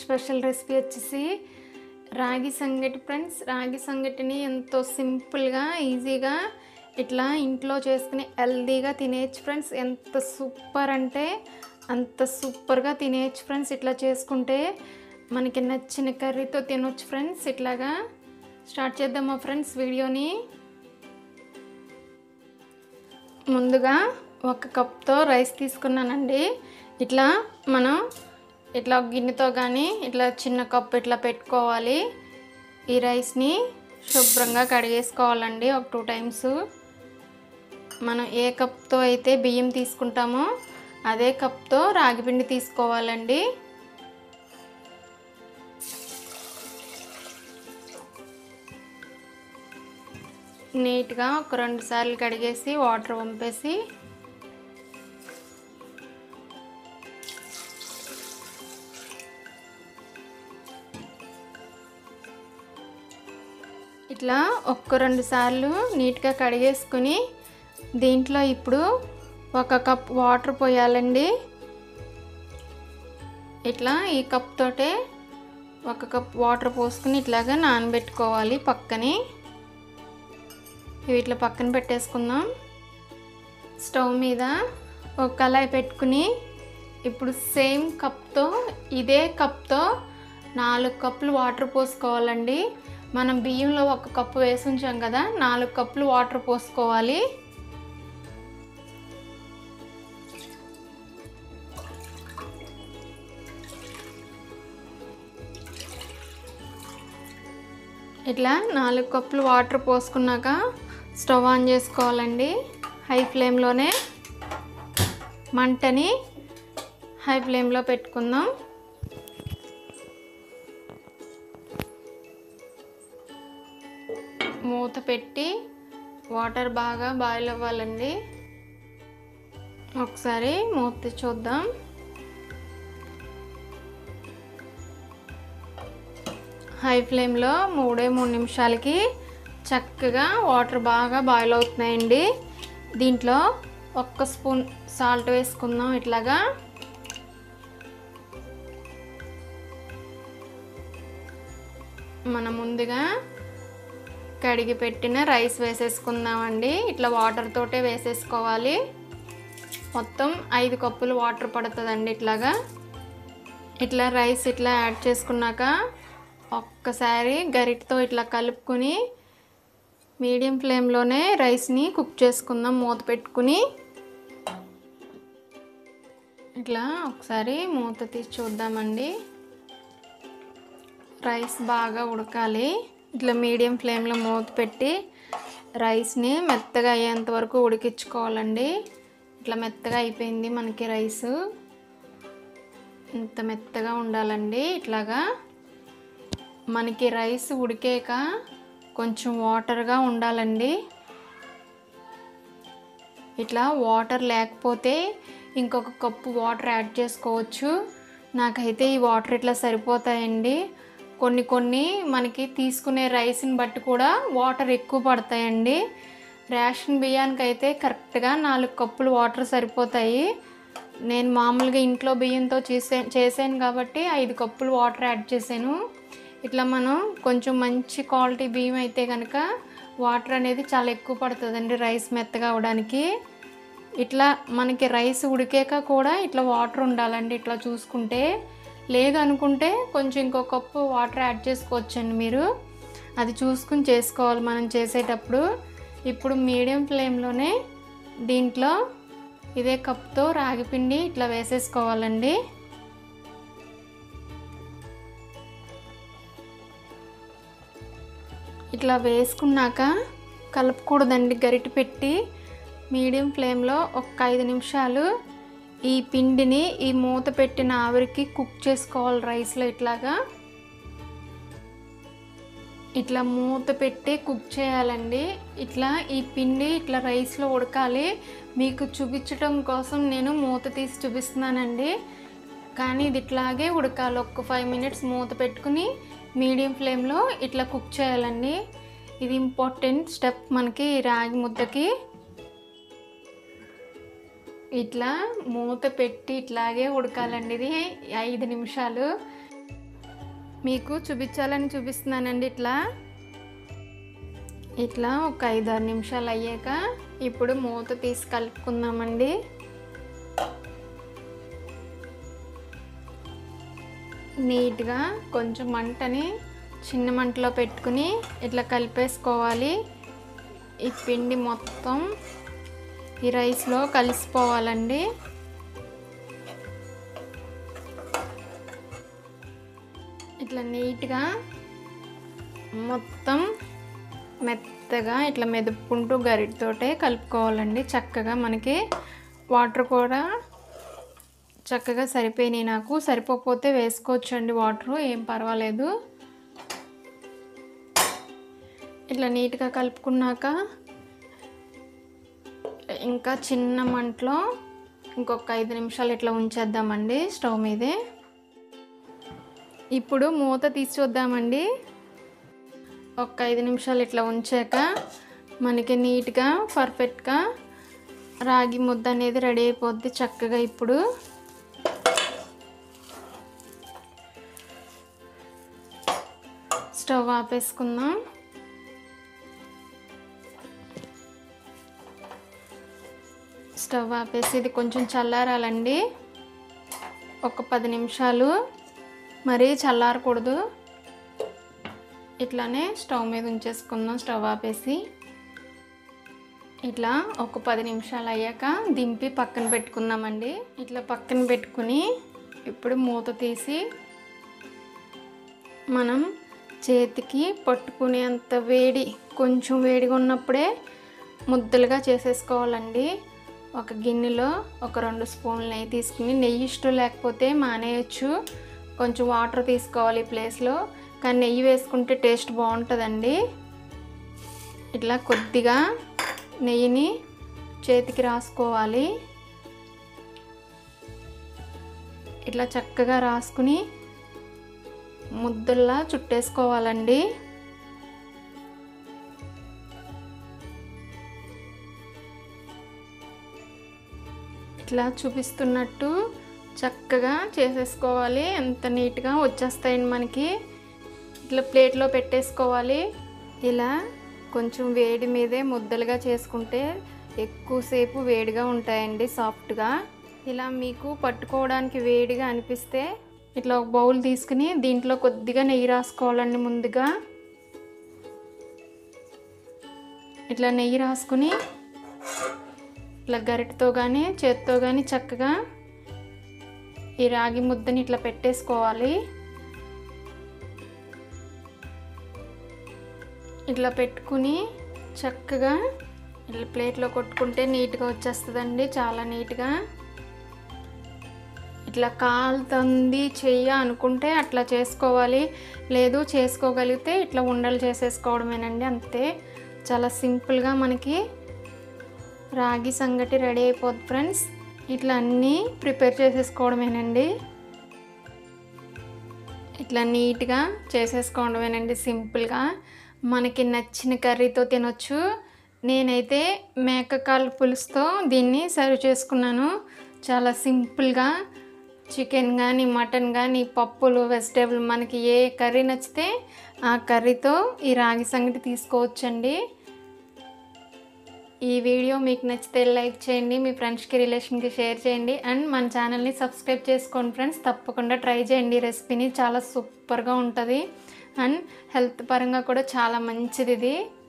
special recipe వచ్చేసి రాగి సంగటి ఫ్రెండ్స్ రాగి సంగటిని ఎంతో సింపుల్గా ఈజీగా ఇట్లా ఇంట్లో చేసుకుని హెల్దీగా తినేయచ్చు ఫ్రెండ్స్ ఎంత సూపర్ అంటే అంత సూపర్గా తినేయచ్చు ఫ్రెండ్స్ ఇట్లా చేసుకుంటే మనకి నచ్చిన కర్రీతో తినొచ్చు ఫ్రెండ్స్ ఇట్లాగా స్టార్ట్ చేద్దామా ఫ్రెండ్స్ వీడియోని ముందుగా ఒక కప్తో రైస్ తీసుకున్నానండి ఇట్లా మనం ఇట్లా ఒక గిన్నెతో కానీ ఇట్లా చిన్న కప్పు ఇట్లా పెట్టుకోవాలి ఈ రైస్ని శుభ్రంగా కడిగేసుకోవాలండి ఒక టూ టైమ్స్ మనం ఏ కప్తో అయితే బియ్యం తీసుకుంటామో అదే కప్తో రాగిపిండి తీసుకోవాలండి నీట్గా ఒక రెండు సార్లు కడిగేసి వాటర్ వంపేసి ఇట్లా ఒక్క రెండు సార్లు నీట్గా కడిగేసుకుని దీంట్లో ఇప్పుడు ఒక కప్ వాటర్ పోయాలండి ఇట్లా ఈ కప్ తోటే ఒక కప్ వాటర్ పోసుకుని ఇట్లాగా నానబెట్టుకోవాలి పక్కని ఇవి ఇట్లా పక్కన పెట్టేసుకుందాం స్టవ్ మీద ఒక కళాయి పెట్టుకుని ఇప్పుడు సేమ్ కప్తో ఇదే కప్తో నాలుగు కప్పులు వాటర్ పోసుకోవాలండి మనం బియ్యంలో ఒక కప్పు వేసి ఉంచాం కదా నాలుగు కప్పులు వాటర్ పోసుకోవాలి ఇట్లా నాలుగు కప్పులు వాటర్ పోసుకున్నాక స్టవ్ ఆన్ చేసుకోవాలండి హై ఫ్లేమ్లోనే మంటని హై ఫ్లేమ్లో పెట్టుకుందాం మూత పెట్టి వాటర్ బాగా బాయిల్ అవ్వాలండి ఒకసారి మూత చూద్దాం హై ఫ్లేమ్లో మూడే మూడు నిమిషాలకి చక్కగా వాటర్ బాగా బాయిల్ అవుతున్నాయండి దీంట్లో ఒక్క స్పూన్ సాల్ట్ వేసుకుందాం ఇట్లాగా మనం ముందుగా కడిగి పెట్టిన రైస్ వేసేసుకుందామండి ఇట్లా వాటర్ తోటే వేసేసుకోవాలి మొత్తం ఐదు కప్పులు వాటర్ పడుతుందండి ఇట్లాగా ఇట్లా రైస్ ఇట్లా యాడ్ చేసుకున్నాక ఒక్కసారి గరిటతో ఇట్లా కలుపుకొని మీడియం ఫ్లేమ్లోనే రైస్ని కుక్ చేసుకుందాం మూత పెట్టుకుని ఇట్లా ఒకసారి మూత తీసి చూద్దామండి రైస్ బాగా ఉడకాలి ఇట్లా మీడియం ఫ్లేమ్లో మూత పెట్టి రైస్ని మెత్తగా అయ్యేంత వరకు ఉడికించుకోవాలండి ఇట్లా మెత్తగా అయిపోయింది మనకి రైస్ ఇంత మెత్తగా ఉండాలండి ఇట్లాగా మనకి రైస్ ఉడికాక కొంచెం వాటర్గా ఉండాలండి ఇట్లా వాటర్ లేకపోతే ఇంకొక కప్పు వాటర్ యాడ్ చేసుకోవచ్చు నాకైతే ఈ వాటర్ ఇట్లా సరిపోతాయండి కొన్ని కొన్ని మనకి తీసుకునే రైస్ని బట్టి కూడా వాటర్ ఎక్కువ పడతాయండి రేషన్ బియ్యానికి అయితే కరెక్ట్గా నాలుగు కప్పులు వాటర్ సరిపోతాయి నేను మామూలుగా ఇంట్లో బియ్యంతో చేసే చేశాను కాబట్టి ఐదు కప్పులు వాటర్ యాడ్ చేశాను ఇట్లా మనం కొంచెం మంచి క్వాలిటీ బియ్యం అయితే కనుక వాటర్ అనేది చాలా ఎక్కువ పడుతుందండి రైస్ మెత్తగా అవడానికి ఇట్లా మనకి రైస్ ఉడికాక కూడా ఇట్లా వాటర్ ఉండాలండి ఇట్లా చూసుకుంటే లేదు అనుకుంటే కొంచెం ఇంకో కప్పు వాటర్ యాడ్ చేసుకోవచ్చండి మీరు అది చూసుకుని చేసుకోవాలి మనం చేసేటప్పుడు ఇప్పుడు మీడియం ఫ్లేమ్లోనే దీంట్లో ఇదే కప్తో రాగిపిండి ఇట్లా వేసేసుకోవాలండి ఇట్లా వేసుకున్నాక కలుపుకూడదండి గరిటె పెట్టి మీడియం ఫ్లేమ్లో ఒక ఐదు నిమిషాలు ఈ పిండిని ఈ మూత పెట్టిన ఆవిరికి కుక్ చేసుకోవాలి రైస్లో ఇట్లాగా ఇట్లా మూత పెట్టి కుక్ చేయాలండి ఇట్లా ఈ పిండి ఇట్లా రైస్లో ఉడకాలి మీకు చూపించటం కోసం నేను మూత తీసి చూపిస్తున్నానండి కానీ ఇది ఇట్లాగే ఉడకాలి ఒక ఫైవ్ మినిట్స్ మూత పెట్టుకుని మీడియం ఫ్లేమ్లో ఇట్లా కుక్ చేయాలండి ఇది ఇంపార్టెంట్ స్టెప్ మనకి రాగి ముద్దకి ఇట్లా మూత పెట్టి ఇట్లాగే ఉడకాలండి ఇది ఐదు నిమిషాలు మీకు చూపించాలని చూపిస్తున్నానండి ఇట్లా ఇట్లా ఒక ఐదారు నిమిషాలు అయ్యాక ఇప్పుడు మూత తీసి కలుపుకుందామండి నీట్గా కొంచెం మంటని చిన్న మంటలో పెట్టుకుని ఇట్లా కలిపేసుకోవాలి ఈ పిండి మొత్తం ఈ రైస్లో కలిసిపోవాలండి ఇట్లా నీట్గా మొత్తం మెత్తగా ఇట్లా మెదుపుకుంటూ గరిటతోటే కలుపుకోవాలండి చక్కగా మనకి వాటర్ కూడా చక్కగా సరిపోయినాయి నాకు సరిపోకపోతే వేసుకోవచ్చు అండి వాటర్ ఏం పర్వాలేదు ఇట్లా నీట్గా కలుపుకున్నాక ఇంకా చిన్న మంటలో ఇంకొక ఐదు నిమిషాలు ఇట్లా ఉంచేద్దామండి స్టవ్ మీదే ఇప్పుడు మూత తీసి చూద్దామండి ఒక ఐదు నిమిషాలు ఇట్లా ఉంచాక మనకి నీట్గా పర్ఫెక్ట్గా రాగి ముద్ద అనేది రెడీ అయిపోద్ది చక్కగా ఇప్పుడు స్టవ్ ఆపేసుకుందాం స్టవ్ ఆపేసి ఇది కొంచెం చల్లారాలండి ఒక పది నిమిషాలు మరీ చల్లారకూడదు ఇట్లానే స్టవ్ మీద ఉంచేసుకుందాం స్టవ్ ఆపేసి ఇట్లా ఒక పది నిమిషాలు అయ్యాక దింపి పక్కన పెట్టుకుందామండి ఇట్లా పక్కన పెట్టుకుని ఇప్పుడు మూత తీసి మనం చేతికి పట్టుకునేంత వేడి కొంచెం వేడిగా ఉన్నప్పుడే ముద్దలుగా చేసేసుకోవాలండి ఒక గిన్నెలో ఒక రెండు స్పూన్లు నెయ్యి తీసుకుని నెయ్యి ఇష్టం లేకపోతే మానేయచ్చు కొంచెం వాటర్ తీసుకోవాలి ఈ ప్లేస్లో కానీ నెయ్యి వేసుకుంటే టేస్ట్ బాగుంటుందండి ఇట్లా కొద్దిగా నెయ్యిని చేతికి రాసుకోవాలి ఇట్లా చక్కగా రాసుకుని ముద్దల్లా చుట్టేసుకోవాలండి ఇట్లా చూపిస్తున్నట్టు చక్కగా చేసేసుకోవాలి ఎంత నీట్గా వచ్చేస్తాయండి మనకి ఇట్లా ప్లేట్లో పెట్టేసుకోవాలి ఇలా కొంచెం వేడి మీదే ముద్దలుగా చేసుకుంటే ఎక్కువసేపు వేడిగా ఉంటాయండి సాఫ్ట్గా ఇలా మీకు పట్టుకోవడానికి వేడిగా అనిపిస్తే ఇట్లా ఒక బౌల్ తీసుకుని దీంట్లో కొద్దిగా నెయ్యి రాసుకోవాలండి ముందుగా ఇట్లా నెయ్యి రాసుకుని ఇట్లా గరిటతో కానీ చేత్తో కానీ చక్కగా ఈ రాగి ముద్దని ఇట్లా పెట్టేసుకోవాలి ఇట్లా పెట్టుకుని చక్కగా ఇట్లా ప్లేట్లో కొట్టుకుంటే నీట్గా వచ్చేస్తుందండి చాలా నీట్గా ఇట్లా కాలుతుంది చెయ్య అనుకుంటే అట్లా చేసుకోవాలి లేదు చేసుకోగలిగితే ఇట్లా ఉండలు చేసేసుకోవడమేనండి అంతే చాలా సింపుల్గా మనకి రాగి సంగటి రెడీ అయిపోద్ది ఫ్రెండ్స్ ఇట్లా అన్నీ ప్రిపేర్ చేసేసుకోవడమేనండి ఇట్లా నీట్గా చేసేసుకోవడమేనండి సింపుల్గా మనకి నచ్చిన కర్రీతో తినొచ్చు నేనైతే మేకకాలు పులుసుతో దీన్ని సర్వ్ చేసుకున్నాను చాలా సింపుల్గా చికెన్ కానీ మటన్ కానీ పప్పులు వెజిటేబుల్ మనకి ఏ కర్రీ నచ్చితే ఆ కర్రీతో ఈ రాగి సంగటి తీసుకోవచ్చండి ఈ వీడియో మీకు నచ్చితే లైక్ చేయండి మీ ఫ్రెండ్స్కి రిలేషన్కి షేర్ చేయండి అండ్ మన ఛానల్ని సబ్స్క్రైబ్ చేసుకోండి ఫ్రెండ్స్ తప్పకుండా ట్రై చేయండి రెసిపీని చాలా సూపర్గా ఉంటుంది అండ్ హెల్త్ పరంగా కూడా చాలా మంచిది ఇది